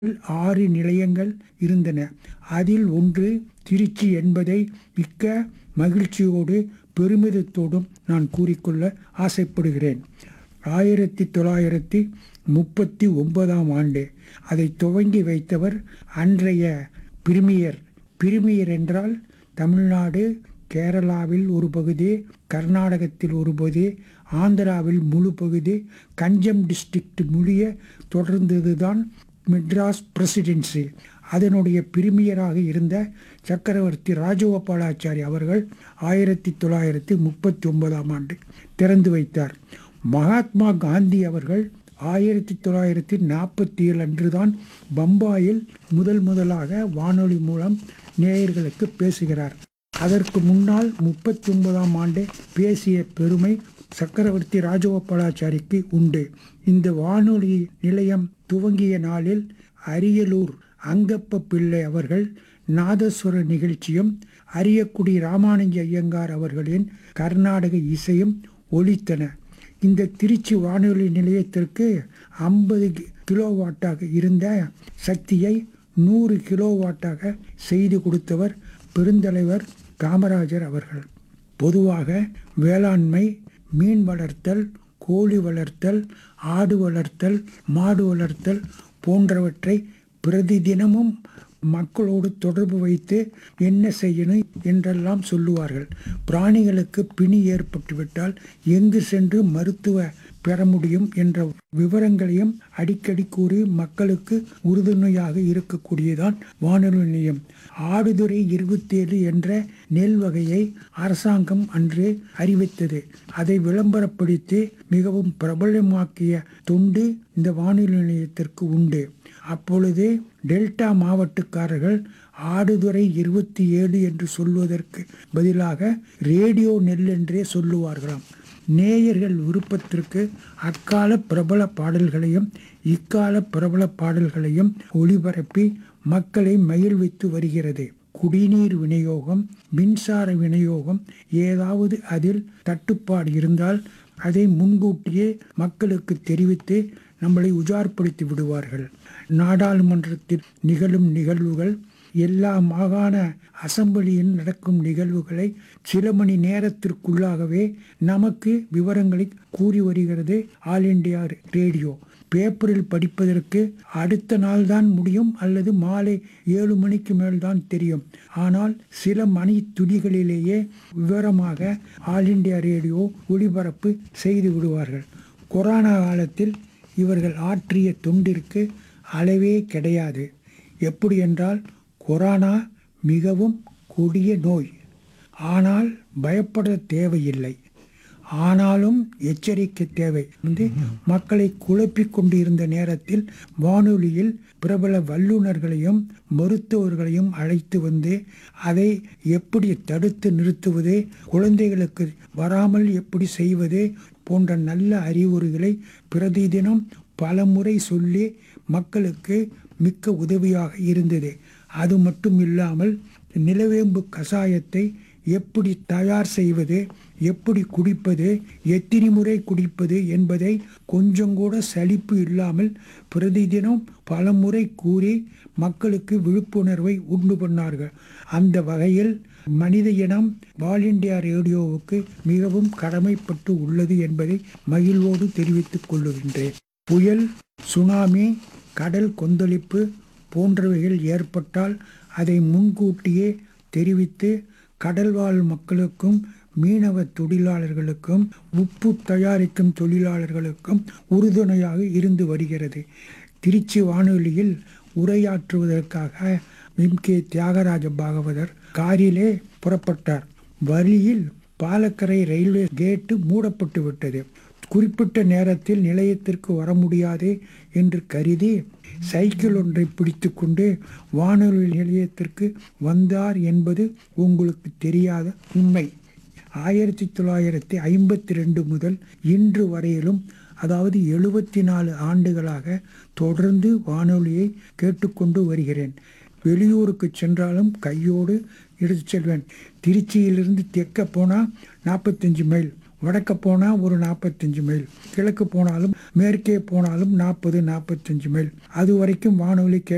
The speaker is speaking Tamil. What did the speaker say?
ஆறு நிலையங்கள் இருந்தன. அதில் ஒன்று திருச்சி என்பதை மிக்க மகிழ்ச்சியோடு பெருமிதத்தோடும் நான் கூறிக்கொள்ள ஆசைப்படுகிறேன். ஆயிரத்து தொள்ளாயிரத்து முப்பத்து ஒன்பதாம் ஆண்டு அதைத் துவங்கி வைத்தவர் அன்றைய பிரிமியர். பிரிமியர் என்றால் தமிழ்நாடு, கேரளாவில் ஒரு பகுதி, கர்நாடகத்தில் ஒரு பகுதி, ஆந்திராவில் முழு பகுதி, கஞ்சம் டிஸ்ட்ரிக்ட் முடிய தொடர்ந்ததுதான் மெட்ராஸ் பிரசிடென்சி. அதனுடைய பிரிமியராக இருந்த சக்கரவர்த்தி ராஜகோபாலாச்சாரி அவர்கள் ஆயிரத்து தொள்ளாயிரத்து முப்பத்து ஒன்பதாம் ஆண்டு திறந்து வைத்தார். மகாத்மா காந்தி அவர்கள் ஆயிரத்து தொள்ளாயிரத்து நாற்பத்தேழு அன்றுதான் பம்பாயில் முதல் முதலாக வானொலி மூலம் நேயர்களுக்கு பேசுகிறார். அதற்கு முன்னால் முப்பத்தொன்பதாம் ஆண்டே பேசிய பெருமை சக்கரவர்த்தி ராஜகோபாலாச்சாரிக்கு உண்டு. இந்த வானொலி நிலையம் துவங்கிய நாளில் அரியலூர் அங்கப்ப பிள்ளை அவர்கள் நாதசுர நிகழ்ச்சியும், அரியக்குடி ராமானுஜ ஐயங்கார் அவர்களின் கர்நாடக இசையும் ஒலித்தன. இந்த திருச்சி வானொலி நிலையத்திற்கு ஐம்பது கிலோவாட்டாக இருந்த சக்தியை நூறு கிலோவாட்டாக செய்து கொடுத்தவர் பெருந்தலைவர் காமராஜர் அவர்கள். பொதுவாக வேளாண்மை, மீன் வளர்த்தல், கோழி வளர்த்தல், ஆடு வளர்த்தல், மாடு வளர்த்தல் போன்றவற்றை பிரதிதினமும் மக்களோடு தொடர்பு வைத்து என்ன செய்யணும் என்றெல்லாம் சொல்லுவார்கள். பிராணிகளுக்கு பிணி ஏற்பட்டுவிட்டால் எங்கு சென்று மருத்துவ பெற முடியும் என்ற விவரங்களையும் அடிக்கடி கூறி மக்களுக்கு உறுதுணையாக இருக்கக்கூடியதுதான் வானொலி நிலையம். ஆடுதுறை இருபத்தேழு என்ற நெல் வகையை அரசாங்கம் அன்று அறிவித்தது. அதை விளம்பரப்படுத்தி மிகவும் பிரபலமாக்கிய தொண்டு இந்த வானொலி நிலையத்திற்கு உண்டு. அப்பொழுது டெல்டா மாவட்டக்காரர்கள் ஆடுதுறை இருபத்து ஏழு என்று சொல்வதற்கு பதிலாக ரேடியோ நெல் என்றே சொல்லுவார்களாம். நேயர்கள் விருப்பத்திற்கு அக்கால பிரபல பாடல்களையும், இக்கால பிரபல பாடல்களையும் ஒலிபரப்பி மக்களை மகிழ்வித்து வருகிறது. குடிநீர் விநியோகம், மின்சார விநியோகம் ஏதாவது அதில் தட்டுப்பாடு இருந்தால் அதை முன்கூட்டியே மக்களுக்கு தெரிவித்து நம்மளை உஜார்படுத்தி விடுவார்கள். நாடாளுமன்றத்தில் நிகழும் நிகழ்வுகள், எல்லா மாகாண அசெம்பிளியில் நடக்கும் நிகழ்வுகளை சில மணி நேரத்திற்குள்ளாகவே நமக்கு விவரங்களை கூறி வருகிறது ஆல் இண்டியா ரேடியோ. பேப்பரில் படிப்பதற்கு அடுத்த நாள்தான் முடியும் அல்லது மாலை ஏழு மணிக்கு மேல்தான் தெரியும். ஆனால் சில மணித்துளிகளிலேயே விவரமாக ஆல் இண்டியா ரேடியோ ஒலிபரப்பு செய்து விடுவார்கள். கொரோனா காலத்தில் இவர்கள் ஆற்றிய தொண்டிற்கு அளவே கிடையாது. எப்படியென்றால் கொரோனா மிகவும் கொடிய நோய். ஆனால் பயப்பட தேவையில்லை. ஆனாலும் எச்சரிக்கை தேவை. வந்து மக்களை குழப்பிக் கொண்டிருந்த நேரத்தில் வானொலியில் பிரபல வல்லுனர்களையும், மருத்துவர்களையும் அழைத்து வந்து அதை எப்படி தடுத்து நிறுத்துவது, குழந்தைகளுக்கு வராமல் எப்படி செய்வது போன்ற நல்ல அறிவுரைகளை பிரதிதினம் பலமுறை சொல்லி மக்களுக்கு மிக்க உதவியாக இருந்தது. அது மட்டும் இல்லாமல் நிலவேம்பு கசாயத்தை எப்படி தயார் செய்வது, எப்படி குடிப்பது, எத்தனை முறை குடிப்பது என்பதை கொஞ்சங்கூட சலிப்பு இல்லாமல் பிரதிதினம் பலமுறை கூறி மக்களுக்கு விழிப்புணர்வை உண்டு பண்ணார்கள். அந்த வகையில் மனித இனம் ஆல் இண்டியா ரேடியோவுக்கு மிகவும் கடமைப்பட்டு உள்ளது என்பதை மகிழ்வோடு தெரிவித்துக் கொள்ளுகின்றேன். புயல், சுனாமி, கடல் கொந்தளிப்பு போன்றவைகள் ஏற்பட்டால் அதை முன்கூட்டியே தெரிவித்து கடல்வாழ் மக்களுக்கும், மீனவ தொழிலாளர்களுக்கும், உப்பு தயாரிக்கும் தொழிலாளர்களுக்கும் உறுதுணையாக இருந்து வருகிறது. திருச்சி வானொலியில் உரையாற்றுவதற்காக எம். கே. தியாகராஜ பாகவதர் காரிலே புறப்பட்டார். வழியில் பாலக்கரை ரயில்வே கேட் மூடப்பட்டு விட்டது. குறிப்பிட்ட நேரத்தில் நிலையத்திற்கு வர முடியாது என்று கருதி சைக்கிள் ஒன்றை பிடித்துக்கொண்டு வானொலி நிலையத்திற்கு வந்தார் என்பது உங்களுக்கு தெரியாத உண்மை. ஆயிரத்து தொள்ளாயிரத்து ஐம்பத்திரண்டு முதல் இன்று வரையிலும் அதாவது எழுபத்து நாலு ஆண்டுகளாக தொடர்ந்து வானொலியை கேட்டுக்கொண்டு வருகிறேன். வெளியூருக்கு சென்றாலும் கையோடு எடுத்துச் செல்வேன். திருச்சியிலிருந்து தெற்க போனால் நாற்பத்தஞ்சு மைல், வடக்க போனால் ஒரு நாற்பத்தஞ்சு மைல், கிழக்கு போனாலும் மேற்கே போனாலும் நாற்பது, நாற்பத்தஞ்சு மைல். அதுவரைக்கும் வானொலி கே